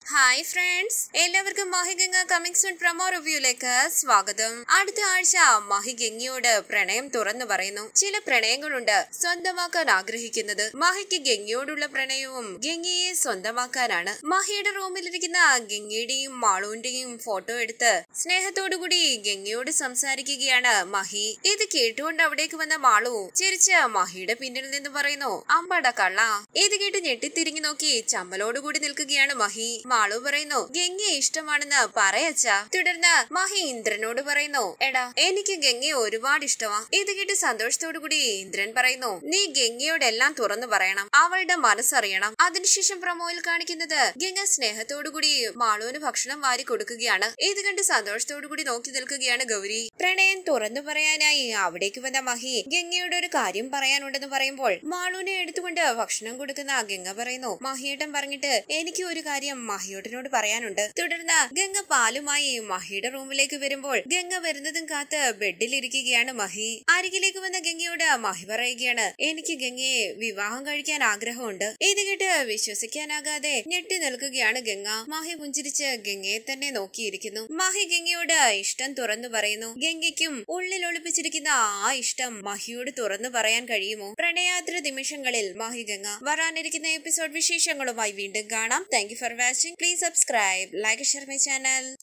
hi friends എല്ലാവർക്കും Mahiganga coming soon promo റിവ്യൂലേക്ക് സ്വാഗതം അടുത്ത ആഴ്ച മഹി ഗംഗയോട് പ്രണയം തുറന്നു പറയുന്നു ചില പ്രണയങ്ങളുണ്ട് സ്വന്തമാക്കാൻ ആഗ്രഹിക്കുന്നത് മഹിക്ക് ഗംഗയോടുള്ള പ്രണയവും ഗംഗയെ സ്വന്തമാക്കാനാണ് മഹിയുടെ റൂമിലിരിക്കുന്ന ഗംഗയുടെയും മാളുവിന്റെയും ഫോട്ടോ എടുത്ത് സ്നേഹത്തോടുകൂടി ഗംഗയോട് സംസാരിക്കുകയാണ് മഹി ഇത് കേട്ടുകൊണ്ട് അവിടേക്ക് വന്ന മാളു ചിരിച്ച് മഹിയുടെ പിന്നിൽ നിന്ന് പറയുന്നു അമ്പട കള്ള ഇത് കേട്ട് ഞെട്ടിത്തിരിഞ്ഞു നോക്കി ചമ്മലോടുകൂടി നിൽക്കുകയാണ് മഹി മാളു പറയുന്നു ഗംഗയെ ഇഷ്ടമാണെന്ന് പറയച്ച തുടർന്ന് മഹി ഇന്ദ്രനോട് പറയുന്നു എടാ എനിക്ക് ഗംഗയെ ഒരുപാട് ഇഷ്ടമാ ഇത് കേട്ട് സന്തോഷത്തോടു കൂടി ഇന്ദ്രൻ പറയുന്നു നീ ഗംഗയോടെല്ലാം തുറന്നു പറയണം അവളുടെ മനസ്സറിയണം അതിനുശേഷം പ്രമോയിൽ കാണിക്കുന്നത് ഗംഗ സ്നേഹത്തോടു കൂടി മാളുവിന് ഭക്ഷണം വാരി കൊടുക്കുകയാണ് ഇത് കണ്ട് സന്തോഷത്തോടു കൂടി നോക്കി നിൽക്കുകയാണ് ഗൗരി പ്രണയം തുറന്നു പറയാനായി അവിടേക്ക് വന്ന മഹി ഗംഗയോട് ഒരു കാര്യം പറയാനുണ്ടെന്ന് പറയുമ്പോൾ മാളുവിനെ എടുത്തുകൊണ്ട് ഭക്ഷണം കൊടുക്കുന്ന ഗംഗ പറയുന്നു മഹിയേട്ടൻ പറഞ്ഞിട്ട് എനിക്ക് ഒരു കാര്യം മഹിയോട്ടനോട് പറയാനുണ്ട് തുടർന്ന് ഗംഗ പാലുമായി മഹിയുടെ റൂമിലേക്ക് വരുമ്പോൾ ഗംഗ വരുന്നതും കാത്ത് ബെഡിലിരിക്കുകയാണ് മഹി അരികിലേക്ക് വന്ന ഗംഗയോട് മഹി പറയുകയാണ് എനിക്ക് ഗംഗയെ വിവാഹം കഴിക്കാൻ ആഗ്രഹമുണ്ട് ഇത് കേട്ട് വിശ്വസിക്കാനാകാതെ ഞെട്ടി നിൽക്കുകയാണ് ഗംഗ മഹി പുഞ്ചിരിച്ച് ഗംഗയെ തന്നെ നോക്കിയിരിക്കുന്നു മഹി ഗംഗയോട് ഇഷ്ടം തുറന്നു പറയുന്നു ഗംഗയ്ക്കും ഉള്ളിൽ ഒളിപ്പിച്ചിരിക്കുന്ന ആ ഇഷ്ടം മഹിയോട് തുറന്നു പറയാൻ കഴിയുമോ പ്രണയാത്ര നിമിഷങ്ങളിൽ മഹി ഗംഗ വരാനിരിക്കുന്ന എപ്പിസോഡ് വിശേഷങ്ങളുമായി വീണ്ടും കാണാം thank you for watching please subscribe like share my channel